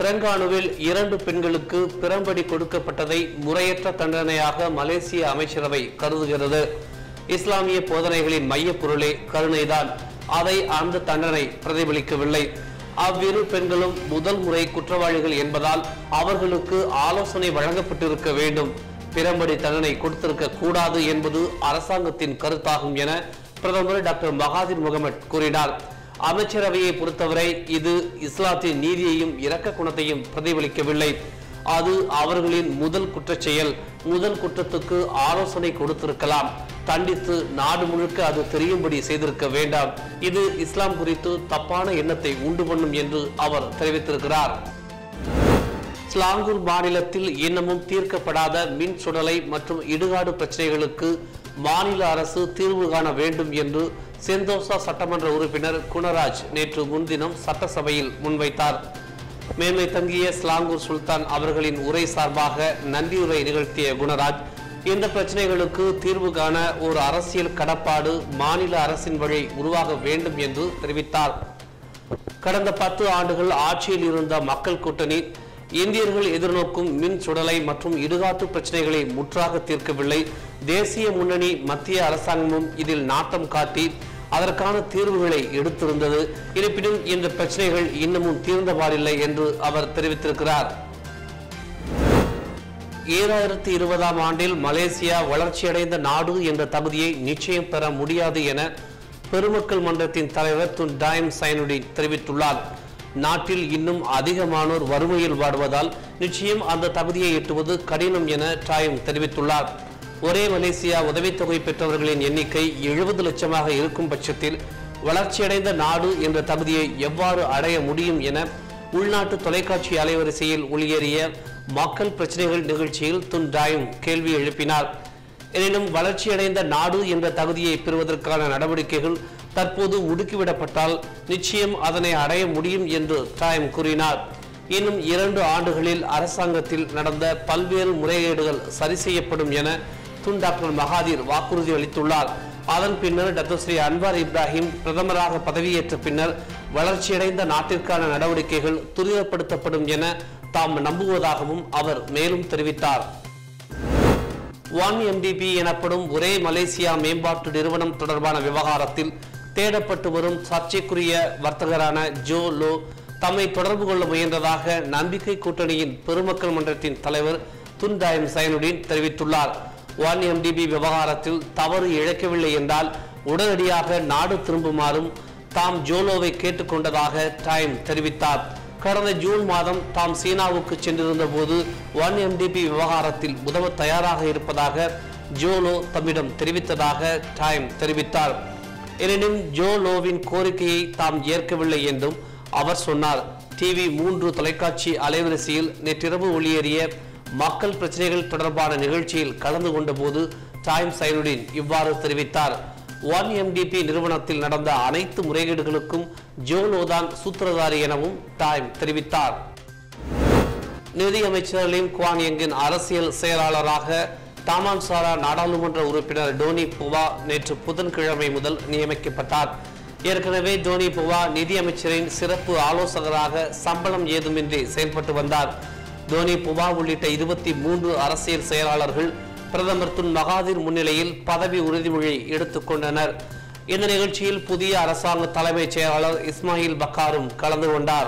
தெலங்கானுவில் இரண்டு பெண்களுக்கு பிறம்படி கொடுக்கப்பட்டதை முறையற்ற தண்டனையாக மலேசிய அமைச்சரவை கருதுகிறது இஸ்லாமிய போதனைகளின் மையப் பொருளே கருணைதான் அதை அந்த தண்டனை பிரதிபலிக்கவில்லை அவ்விரு பெண்களும் முதல் முறை குற்றவாளிகள் என்பதால் அவர்களுக்கு ஆலோசனை வழங்கப்பட்டிருக்க வேண்டும் பிறம்படி தண்டனை கொடுத்திருக்க கூடாது என்பது அரசாங்கத்தின் கருத்தாகும் என பிரதமர் டாக்டர் மகாதிர் முகமது கூறினார் அமைச்சரவையை பொறுத்தவரை இது இஸ்லாத்தின் நீதியையும் இரக்க குணத்தையும் பிரதிபலிக்கவில்லை அது அவர்களின் முதல் குற்றச் செயல் முதல் குற்றத்துக்கு ஆலோசனை கொடுத்திருக்கலாம் தண்டித்து நாடு முழுக்க அது தெரியும்படி செய்திருக்க வேண்டாம் இது இஸ்லாம் குறித்து தப்பான எண்ணத்தை உண்டு பண்ணும் என்று அவர் தெரிவித்திருக்கிறார் ஸ்லாங்கூர் மாநிலத்தில் இன்னமும் தீர்க்கப்படாத மின் சுடலை மற்றும் இடுகாடு பிரச்சனைகளுக்கு மாநில அரசு தீர்வு காண வேண்டும் என்று செந்தோசா சட்டமன்ற உறுப்பினர் குணராஜ் நேற்று முன்தினம் சட்டசபையில் முன்வைத்தார் மேன்மை தங்கிய ஸ்லாங்கூர் சுல்தான் அவர்களின் உரை சார்பாக நன்றியுரை நிகழ்த்திய குணராஜ் இந்த பிரச்சனைகளுக்கு தீர்வு காண ஒரு அரசியல் கடப்பாடு மாநில அரசின் வழி உருவாக வேண்டும் என்று தெரிவித்தார் கடந்த பத்து ஆண்டுகள் ஆட்சியில் இருந்த மக்கள் கூட்டணி இந்தியர்கள் எதிர்நோக்கும் மின் சுடலை மற்றும் இடுகாட்டு பிரச்சனைகளை முற்றாக தீர்க்கவில்லை தேசிய முன்னணி மத்திய அரசாங்கமும் இதில் நாட்டம் காட்டி அதற்கான தீர்வுகளை எடுத்திருந்தது இருப்பினும் இந்த பிரச்சனைகள் இன்னமும் தீர்ந்தபாடில்லை என்று அவர் தெரிவித்திருக்கிறார் ஈராயிரத்தி இருபதாம் ஆண்டில் மலேசியா வளர்ச்சியடைந்த நாடு என்ற தகுதியை நிச்சயம் பெற முடியாது என பெருமக்கள் மன்றத்தின் தலைவர் துன் டாயம் சைனுடின் தெரிவித்துள்ளார் நாட்டில் இன்னும் அதிகமானோர் வறுமையில் வாடுவதால் நிச்சயம் அந்த தகுதியை எட்டுவது கடினம் என டாயம் தெரிவித்துள்ளார் ஒரே மலேசியா உதவித்தொகை பெற்றவர்களின் எண்ணிக்கை எழுபது லட்சமாக இருக்கும் பட்சத்தில் வளர்ச்சியடைந்த நாடு என்ற தகுதியை எவ்வாறு அடைய முடியும் என உள்நாட்டு தொலைக்காட்சி அலைவரிசையில் ஒளியேறிய மக்கள் பிரச்சனைகள் நிகழ்ச்சியில் துன் டாயும் கேள்வி எழுப்பினார் எனினும் வளர்ச்சியடைந்த நாடு என்ற தகுதியை பெறுவதற்கான நடவடிக்கைகள் தற்போது முடுக்கிவிடப்பட்டால் நிச்சயம் அதனை அடைய முடியும் என்று டாயம் கூறினார் இன்னும் இரண்டு ஆண்டுகளில் அரசாங்கத்தில் நடந்த பல்வேறு முறைகேடுகள் சரி செய்யப்படும் என துன் டாக்டர் மகாதீர் வாக்குறுதி அளித்துள்ளார் அதன் பின்னர் டாக்டர் ஸ்ரீ அன்வார் இப்ராஹிம் பிரதமராக பதவியேற்ற பின்னர் வளர்ச்சியடைந்த நாட்டிற்கான நடவடிக்கைகள் துரிதப்படுத்தப்படும் என தாம் நம்புவதாகவும் அவர் மேலும் தெரிவித்தார் ஒன் எம்டிபி எனப்படும் ஒரே மலேசியா மேம்பாட்டு நிறுவனம் தொடர்பான விவகாரத்தில் தேடப்பட்டு வரும் சர்ச்சைக்குரிய வர்த்தகரான ஜோ லோ தம்மை தொடர்பு கொள்ள முயன்றதாக நம்பிக்கை கூட்டணியின் பெருமக்கள் மன்றத்தின் தலைவர் துன்தாயம் சைனுடின் தெரிவித்துள்ளார் ஒன் எம்டிபி விவகாரத்தில் தவறு இழைக்கவில்லை என்றால் உடனடியாக நாடு திரும்புமாறும் தாம் ஜோலோவை கேட்டுக்கொண்டதாக டைம் தெரிவித்தார் கடந்த ஜூன் மாதம் தாம் சீனாவுக்கு சென்றிருந்த போது ஒன் எம்டிபி விவகாரத்தில் உதவ தயாராக இருப்பதாக ஜோலோ தம்மிடம் தெரிவித்ததாக டைம் தெரிவித்தார் எனினும் ஜோலோவின் கோரிக்கையை தாம் ஏற்கவில்லை என்றும் அவர் சொன்னார் டிவி மூன்று தொலைக்காட்சி அலைவரிசையில் நேற்றிரவு ஒளியேறிய மக்கள் பிரச்சனைகள் தொடர்பான நிகழ்ச்சியில் கலந்து கொண்ட போது டைம் சைனுடின் இவ்வாறு தெரிவித்தார் ஒன் எம்டிபி நிறுவனத்தில் நடந்த அனைத்து முறைகேடுகளுக்கும் ஜோலோதான் சூத்திரதாரி எனவும் டைம் தெரிவித்தார் நிதியமைச்சர் லிம் குவாங் யங்கின் அரசியல் செயலாளராக தாமான்சாரா நாடாளுமன்ற உறுப்பினர் டோனி புவா நேற்று புதன்கிழமை முதல் நியமிக்கப்பட்டார் ஏற்கனவே டோனி புவா நிதியமைச்சரின் சிறப்பு ஆலோசகராக சம்பளம் ஏதுமின்றி செயல்பட்டு வந்தார் டோனி புவா உள்ளிட்ட இருபத்தி மூன்று அரசியல் செயலாளர்கள் பிரதமர் துன் மகாதீர் முன்னிலையில் பதவி உறுதிமொழி எடுத்துக் கொண்டனர் இந்த நிகழ்ச்சியில் புதிய அரசாங்க தலைமைச் செயலாளர் இஸ்மாயில் பக்காரும் கலந்து கொண்டார்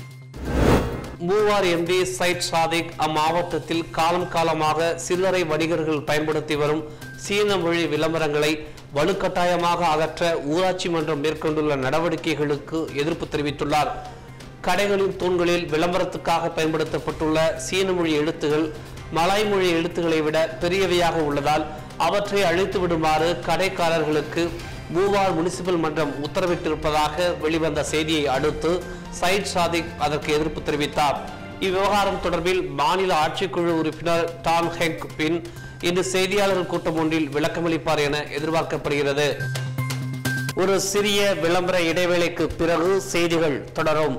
மூவார் எம்பி சைட் சாதிக் அம்மாவட்டத்தில் காலம் காலமாக சில்லறை வணிகர்கள் பயன்படுத்தி வரும் சீன மொழி விளம்பரங்களை வலுக்கட்டாயமாக அகற்ற ஊராட்சி மன்றம் மேற்கொண்டுள்ள நடவடிக்கைகளுக்கு எதிர்ப்பு தெரிவித்துள்ளார் கடைகளின் தூண்களில் விளம்பரத்துக்காக பயன்படுத்தப்பட்டுள்ள சீன மொழி எழுத்துகள் மலாய் மொழி எழுத்துக்களை விட பெரியவையாக உள்ளதால் அவற்றை அழித்து விடுமாறு கடைக்காரர்களுக்கு மூவார் முனிசிபல் மன்றம் உத்தரவிட்டிருப்பதாக வெளிவந்த செய்தியை அடுத்து சயிட் சாதிக் அதற்கு எதிர்ப்பு தெரிவித்தார் இவ்விவகாரம் தொடர்பில் மாநில ஆட்சிக்குழு உறுப்பினர் டாம் ஹெக் பின் இன்று செய்தியாளர்கள் கூட்டம் ஒன்றில் விளக்கமளிப்பார் என எதிர்பார்க்கப்படுகிறது ஒரு சிறிய விளம்பர இடைவேளைக்கு பிறகு செய்திகள் தொடரும்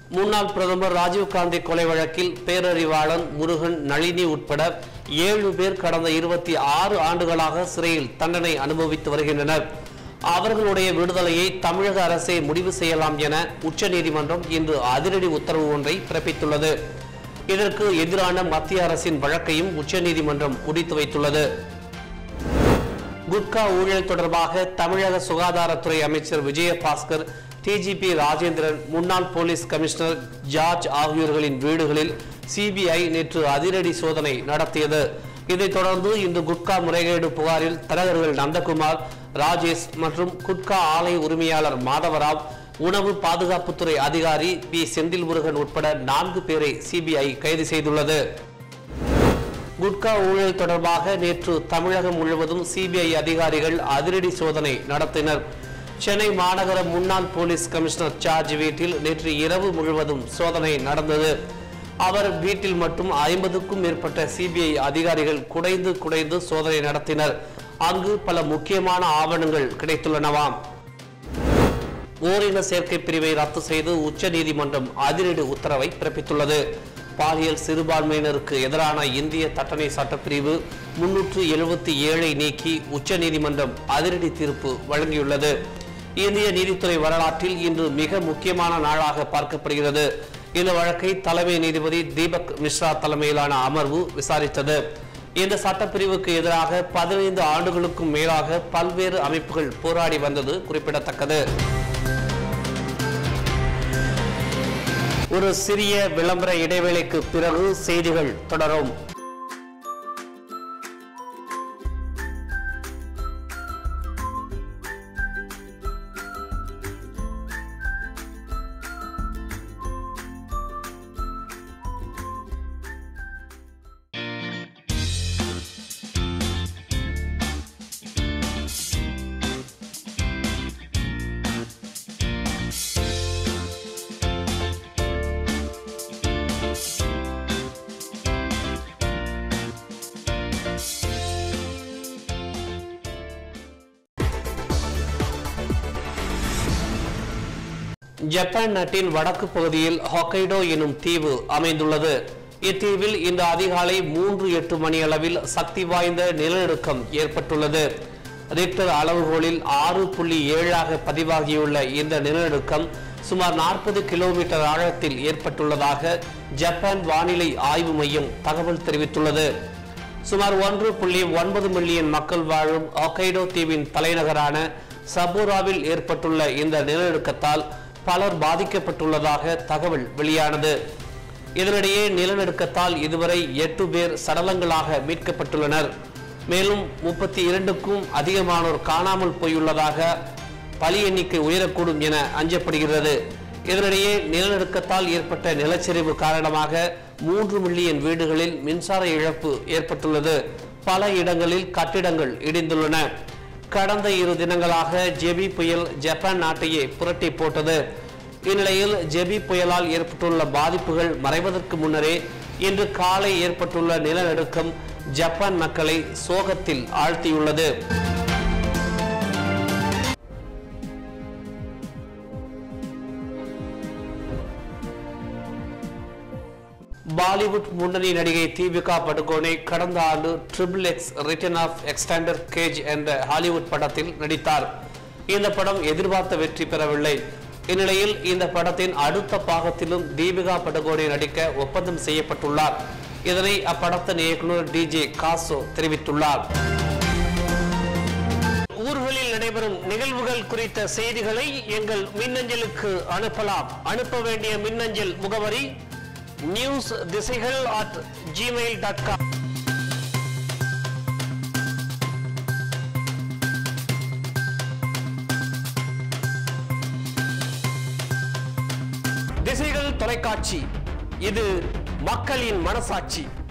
முன்னாள் பிரதமர் ராஜீவ்காந்தி கொலை வழக்கில் பேரறிவாளன் முருகன் நளினி உட்பட ஏழு பேர் கடந்த இருபத்தி ஆறு ஆண்டுகளாக சிறையில் தண்டனை அனுபவித்து வருகின்றனர் அவர்களுடைய விடுதலையை தமிழக அரசே முடிவு செய்யலாம் என உச்சநீதிமன்றம் இன்று அதிரடி உத்தரவு ஒன்றை பிறப்பித்துள்ளது இதற்கு எதிரான மத்திய அரசின் வழக்கையும் உச்சநீதிமன்றம் முடித்து வைத்துள்ளது குட்கா ஊழல் தொடர்பாக தமிழக சுகாதாரத்துறை அமைச்சர் விஜயபாஸ்கர் டிஜிபி ராஜேந்திரன் முன்னாள் போலீஸ் கமிஷனர் ஜார்ஜ் ஆகியோர்களின் வீடுகளில் சிபிஐ நேற்று அதிரடி சோதனை நடத்தியது இதைத் தொடர்ந்து இன்று குட்கா முறைகேடு புகாரில் தரகர்கள் நந்தகுமார் ராஜேஷ் மற்றும் குட்கா ஆலை உரிமையாளர் மாதவராவ் உணவு பாதுகாப்புத்துறை அதிகாரி பி செந்தில் முருகன் உட்பட நான்கு பேரை சிபிஐ கைது செய்துள்ளது குட்கா ஊழல் தொடர்பாக நேற்று தமிழகம் முழுவதும் சிபிஐ அதிகாரிகள் அதிரடி சோதனை நடத்தினர் சென்னை மாநகர முன்னாள் போலீஸ் கமிஷனர் சார்ஜ் வீட்டில் நேற்று இரவு முழுவதும் சோதனை நடந்தது அவர் வீட்டில் மட்டும் ஐம்பதுக்கும் மேற்பட்ட சிபிஐ அதிகாரிகள் குடைந்து குடைந்து சோதனை நடத்தினர் அங்கு பல முக்கியமான ஆவணங்கள் கிடைத்துள்ளனவாம் ஓரின சேர்க்கை பிரிவை ரத்து செய்து உச்சநீதிமன்றம் அதிரடி உத்தரவை பிறப்பித்துள்ளது பாலியல் சிறுபான்மையினருக்கு எதிரான இந்திய தட்டணை சட்டப்பிரிவு முன்னூற்று எழுபத்தி ஏழை நீக்கி உச்சநீதிமன்றம் அதிரடி தீர்ப்பு வழங்கியுள்ளது இந்திய நீதித்துறை வரலாற்றில் இன்று மிக முக்கியமான நாளாக பார்க்கப்படுகிறது இந்த வழக்கை தலைமை நீதிபதி தீபக் மிஸ்ரா தலைமையிலான அமர்வு விசாரித்தது இந்த சட்டப்பிரிவுக்கு எதிராக பதினைந்து ஆண்டுகளுக்கும் மேலாக பல்வேறு அமைப்புகள் போராடி வந்தது குறிப்பிடத்தக்கது ஒரு சிறிய விளம்பர இடைவேளைக்கு பிறகு செய்திகள் தொடரும் ஜப்பான் நாட்டின் வடக்கு பகுதியில் ஹொக்கைடோ எனும் தீவு அமைந்துள்ளது இத்தீவில் இந்த அதிகாலை மூன்று எட்டு மணி அளவில் சக்தி வாய்ந்த நிலநடுக்கம் ஏற்பட்டுள்ளது ரிக்டர் அளவுகோலில் ஆறு புள்ளி ஏழாக பதிவாகியுள்ள இந்த நிலநடுக்கம் சுமார் நாற்பது கிலோமீட்டர் ஆழத்தில் ஏற்பட்டுள்ளதாக ஜப்பான் வானிலை ஆய்வு மையம் தகவல் தெரிவித்துள்ளது சுமார் ஒன்று புள்ளி ஒன்பது மில்லியன் மக்கள் வாழும் ஹொக்கைடோ தீவின் தலைநகரான சபோராவில் ஏற்பட்டுள்ள இந்த நிலநடுக்கத்தால் பலர் பாதிக்கப்பட்டுள்ளதாக தகவல் வெளியானது இதனிடையே நிலநடுக்கத்தால் இதுவரை எட்டு பேர் சடலங்களாக மீட்கப்பட்டுள்ளனர் மேலும் முப்பத்தி இரண்டுக்கும் அதிகமானோர் காணாமல் போயுள்ளதாக பலி எண்ணிக்கை உயரக்கூடும் என அஞ்சப்படுகிறது இதனிடையே நிலநடுக்கத்தால் ஏற்பட்ட நிலச்சரிவு காரணமாக மூன்று மில்லியன் வீடுகளில் மின்சார இழப்பு ஏற்பட்டுள்ளது பல இடங்களில் கட்டிடங்கள் இடிந்துள்ளன கடந்த இரு தினங்களாக ஜெபி புயல் ஜப்பான் நாட்டையே புரட்டி போட்டது இந்நிலையில் ஜெபி புயலால் ஏற்பட்டுள்ள பாதிப்புகள் மறைவதற்கு முன்னரே இன்று காலை ஏற்பட்டுள்ள நிலநடுக்கம் ஜப்பான் மக்களை சோகத்தில் ஆழ்த்தியுள்ளது பாலிவுட் முன்னணி நடிகை தீபிகா படுகோனே கடந்த ஆண்டு triple X return of Xander Cage என்ற ஹாலிவுட் படத்தில் நடித்தார் இந்த படம் எதிர்பார்த்த வெற்றி பெறவில்லை இந்நிலையில் இந்த படத்தின் அடுத்த பாகத்திலும் தீபிகா படுகோனே நடிக்க ஒப்பந்தம் செய்யப்பட்டுள்ளார் இதனை அப்படத்தின் இயக்குனர் டிஜே காசோ தெரிவித்துள்ளார் ஊர்களில் நடைபெறும் நிகழ்வுகள் குறித்த செய்திகளை எங்கள் மின்னஞ்சலுக்கு அனுப்பலாம் அனுப்ப வேண்டிய மின்னஞ்சல் முகவரி நியூஸ் திசைகள் அட் ஜிமெயில் டாட் காம் திசைகள் தொலைக்காட்சி இது மக்களின் மனசாட்சி